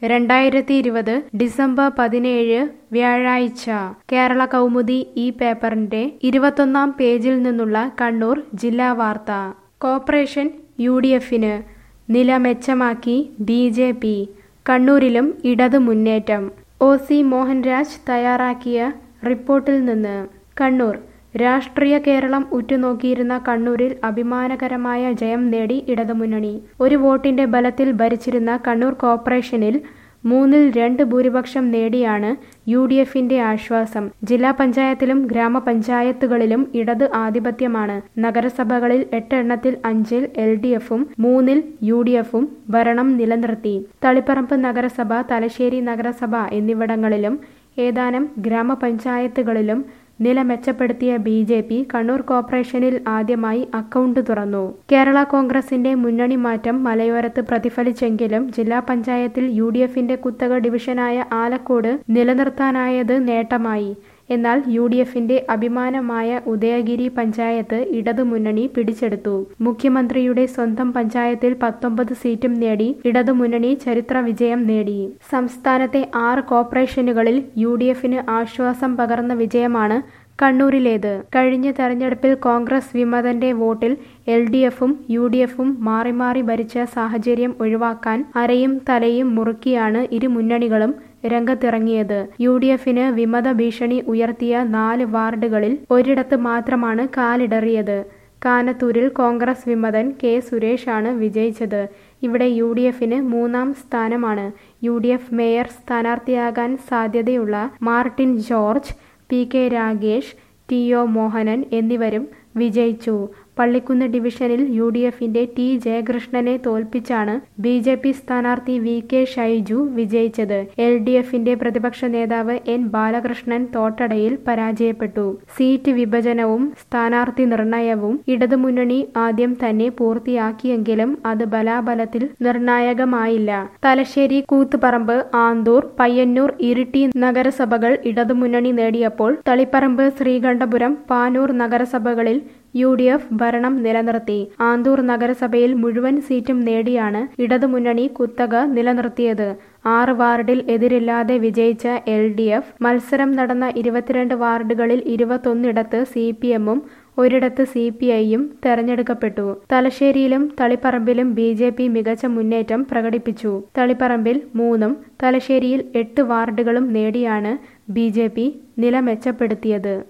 രണ്ടായിരത്തി ഇരുപത് ഡിസംബർ പതിനേഴ് വ്യാഴാഴ്ച കേരള കൗമുദി ഈ പേപ്പറിന്റെ ഇരുപത്തൊന്നാം പേജിൽ നിന്നുള്ള കണ്ണൂർ ജില്ലാ വാർത്ത കോർപ്പറേഷൻ യു ഡി എഫിന് നില മെച്ചമാക്കി ബി ജെ പി കണ്ണൂരിലും ഇടത് മുന്നേറ്റം ഒ സി മോഹൻരാജ് തയ്യാറാക്കിയ റിപ്പോർട്ടിൽ നിന്ന് കണ്ണൂർ രാഷ്ട്രീയ കേരളം ഉറ്റുനോക്കിയിരുന്ന കണ്ണൂരിൽ അഭിമാനകരമായ ജയം നേടി ഇടതുമുന്നണി ഒരു വോട്ടിന്റെ ബലത്തിൽ ഭരിച്ചിരുന്ന കണ്ണൂർ കോർപ്പറേഷനിൽ മൂന്നിൽ രണ്ട് ഭൂരിപക്ഷം നേടിയാണ് യു ഡി എഫിന്റെ ആശ്വാസം ജില്ലാ പഞ്ചായത്തിലും ഗ്രാമപഞ്ചായത്തുകളിലും ഇടത് ആധിപത്യമാണ് നഗരസഭകളിൽ എട്ടെണ്ണത്തിൽ അഞ്ചിൽ എൽ ഡി എഫും മൂന്നിൽ യു ഡി എഫും ഭരണം നിലനിർത്തി തളിപ്പറമ്പ് നഗരസഭ തലശ്ശേരി നഗരസഭ എന്നിവിടങ്ങളിലും ഏതാനും ഗ്രാമപഞ്ചായത്തുകളിലും നില മെച്ചപ്പെടുത്തിയ ബി ജെ പി കണ്ണൂർ കോർപ്പറേഷനിൽ ആദ്യമായി അക്കൗണ്ട് തുറന്നു കേരള കോൺഗ്രസിന്റെ മുന്നണി മാറ്റം മലയോരത്ത് പ്രതിഫലിച്ചെങ്കിലും ജില്ലാ പഞ്ചായത്തിൽ യു ഡി എഫിന്റെ കുത്തക ഡിവിഷനായ ആലക്കോട് നിലനിർത്താനായത് നേട്ടമായി എന്നാൽ യു ഡി എഫിന്റെ അഭിമാനമായ ഉദയഗിരി പഞ്ചായത്ത് ഇടതുമുന്നണി പിടിച്ചെടുത്തു മുഖ്യമന്ത്രിയുടെ സ്വന്തം പഞ്ചായത്തിൽ പത്തൊമ്പത് സീറ്റും നേടി ഇടതുമുന്നണി ചരിത്ര വിജയം നേടി സംസ്ഥാനത്തെ ആറ് കോർപ്പറേഷനുകളിൽ യു ഡി എഫിന് ആശ്വാസം പകർന്ന വിജയമാണ് കണ്ണൂരിലേത് കഴിഞ്ഞ തെരഞ്ഞെടുപ്പിൽ കോൺഗ്രസ് വിമതന്റെ വോട്ടിൽ എൽ ഡി എഫും യു ഡി എഫും മാറി മാറി ഭരിച്ച സാഹചര്യം ഒഴിവാക്കാൻ അരയും തലയും മുറുക്കിയാണ് ഇരു മുന്നണികളും രംഗത്തിറങ്ങിയത് യു ഡി എഫിന് വിമത ഭീഷണി ഉയർത്തിയ നാല് വാർഡുകളിൽ ഒരിടത്ത് മാത്രമാണ് കാലിടറിയത് കാനത്തൂരിൽ കോൺഗ്രസ് വിമതൻ കെ സുരേഷാണ് വിജയിച്ചത് ഇവിടെ യു ഡി എഫിന് മൂന്നാം സ്ഥാനമാണ് യു ഡി എഫ് മേയർ സ്ഥാനാർത്ഥിയാകാൻ സാധ്യതയുള്ള Martin George P K Ragesh T O Mohanan എന്നിവരും വിജയിച്ചു പള്ളിക്കുന്ന് ഡിവിഷനിൽ യു ഡി എഫിന്റെ ടി ജയകൃഷ്ണനെ തോൽപ്പിച്ചാണ് ബി ജെ പി സ്ഥാനാർത്ഥി വി കെ ഷൈജു വിജയിച്ചത് എൽ ഡി എഫിന്റെ പ്രതിപക്ഷ നേതാവ് എൻ ബാലകൃഷ്ണൻ തോട്ടടയിൽ പരാജയപ്പെട്ടു സീറ്റ് വിഭജനവും സ്ഥാനാർത്ഥി നിർണയവും ഇടതുമുന്നണി ആദ്യം തന്നെ പൂർത്തിയാക്കിയെങ്കിലും അത് ബലാബലത്തിൽ നിർണായകമായില്ല തലശ്ശേരി കൂത്തുപറമ്പ് ആന്തൂർ പയ്യന്നൂർ ഇരിട്ടി നഗരസഭകൾ ഇടതുമുന്നണി നേടിയപ്പോൾ തളിപ്പറമ്പ് ശ്രീകണ്ഠപുരം പാനൂർ നഗരസഭകളിൽ യു ഡി എഫ് ഭരണം നിലനിർത്തി ആന്തൂർ നഗരസഭയിൽ മുഴുവൻ സീറ്റും നേടിയാണ് ഇടതുമുന്നണി കുത്തക നിലനിർത്തിയത് ആറ് വാർഡിൽ എതിരില്ലാതെ വിജയിച്ച എൽ ഡി എഫ് മത്സരം നടന്ന ഇരുപത്തിരണ്ട് വാർഡുകളിൽ ഇരുപത്തൊന്നിടത്ത് സി പി എമ്മും ഒരിടത്ത് സി പി ഐയും തെരഞ്ഞെടുക്കപ്പെട്ടു തലശ്ശേരിയിലും തളിപ്പറമ്പിലും ബി ജെ പി മികച്ച മുന്നേറ്റം പ്രകടിപ്പിച്ചു തളിപ്പറമ്പിൽ മൂന്നും തലശ്ശേരിയിൽ എട്ട് വാർഡുകളും നേടിയാണ് ബി ജെ പി നില മെച്ചപ്പെടുത്തിയത്